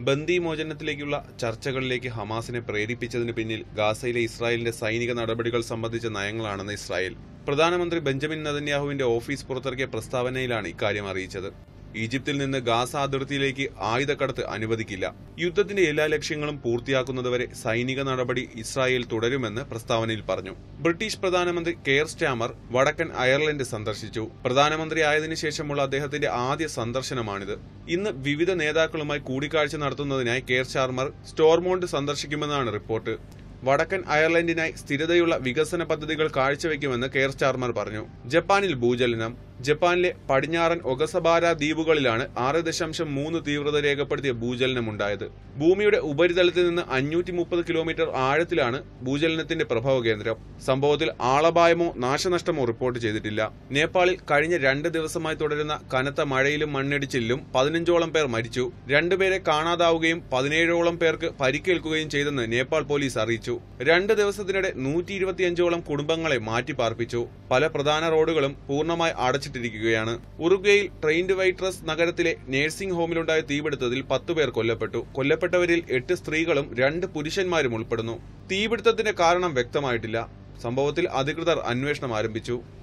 ബന്ദി മോചനത്തിലേക്കുള്ള ചർച്ചകളിലേക്ക് ഹമാസിനെ പ്രേരിപ്പിച്ചതിന് പിന്നിൽ ഗാസയിലെ ഇസ്രായേലിന്റെ സൈനിക നടപടികൾ സംബന്ധിച്ച നയങ്ങളാണെന്ന് ഇസ്രായേൽ പ്രധാനമന്ത്രി ബെഞ്ചമിൻ നതന്യാഹുവിന്റെ ഓഫീസ് പുറത്തിറക്കിയ പ്രസ്താവനയിലാണ് ഇക്കാര്യം അറിയിച്ചത് ഈജിപ്തിൽ നിന്ന് ഗാസ അതിർത്തിയിലേക്ക് ആയുധക്കടത്ത് അനുവദിക്കില്ല യുദ്ധത്തിന്റെ എല്ലാ ലക്ഷ്യങ്ങളും പൂർത്തിയാക്കുന്നതുവരെ സൈനിക നടപടി ഇസ്രായേൽ തുടരുമെന്ന് പ്രസ്താവനയിൽ പറഞ്ഞു ബ്രിട്ടീഷ് പ്രധാനമന്ത്രി കെയർ സ്റ്റാമർ വടക്കൻ അയർലൻഡ് സന്ദർശിച്ചു പ്രധാനമന്ത്രി ആയതിനു ശേഷമുള്ള അദ്ദേഹത്തിന്റെ ആദ്യ സന്ദർശനമാണിത് ഇന്ന് വിവിധ നേതാക്കളുമായി കൂടിക്കാഴ്ച നടത്തുന്നതിനായി കെയർ സ്റ്റാർമർ സ്റ്റോർമോണ്ട് സന്ദർശിക്കുമെന്നാണ് റിപ്പോർട്ട് വടക്കൻ അയർലൻഡിനായി സ്ഥിരതയുള്ള വികസന പദ്ധതികൾ കാഴ്ചവെക്കുമെന്ന് കെയർ സ്റ്റാർമർ പറഞ്ഞു ജപ്പാനിൽ ഭൂചലനം ജപ്പാനിലെ പടിഞ്ഞാറൻ ഒഗസബാര ദ്വീപുകളിലാണ് ആറ് ദശാംശം മൂന്ന് തീവ്രത രേഖപ്പെടുത്തിയ ഭൂചലനമുണ്ടായത് ഭൂമിയുടെ ഉപരിതലത്തിൽ നിന്ന് അഞ്ഞൂറ്റി മുപ്പത് കിലോമീറ്റർ ആഴത്തിലാണ് ഭൂചലനത്തിന്റെ പ്രഭവ കേന്ദ്രം സംഭവത്തിൽ ആളപായമോ നാശനഷ്ടമോ റിപ്പോർട്ട് ചെയ്തിട്ടില്ല നേപ്പാളിൽ കഴിഞ്ഞ രണ്ട് ദിവസമായി തുടരുന്ന കനത്ത മഴയിലും മണ്ണിടിച്ചിലും പതിനഞ്ചോളം പേർ മരിച്ചു രണ്ടുപേരെ കാണാതാവുകയും പതിനേഴോളം പേർക്ക് പരിക്കേൽക്കുകയും ചെയ്തെന്ന് നേപ്പാൾ പോലീസ് അറിയിച്ചു രണ്ട് ദിവസത്തിനിടെ നൂറ്റി ഇരുപത്തിയഞ്ചോളം കുടുംബങ്ങളെ മാറ്റിപ്പാർപ്പിച്ചു പല പ്രധാന റോഡുകളും പൂർണ്ണമായി അടച്ചിട്ടിരിക്കുകയാണ് ഉറുഗ്വയിൽ ട്രെയിൻഡ് വൈട്രസ് നഗരത്തിലെ നഴ്സിംഗ് ഹോമിലുണ്ടായ തീപിടുത്തത്തിൽ പത്തുപേർ കൊല്ലപ്പെട്ടു കൊല്ലപ്പെട്ടവരിൽ എട്ട് സ്ത്രീകളും രണ്ട് പുരുഷന്മാരും ഉൾപ്പെടുന്നു തീപിടുത്തത്തിന്റെ കാരണം വ്യക്തമായിട്ടില്ല സംഭവത്തിൽ അധികൃതർ അന്വേഷണം ആരംഭിച്ചു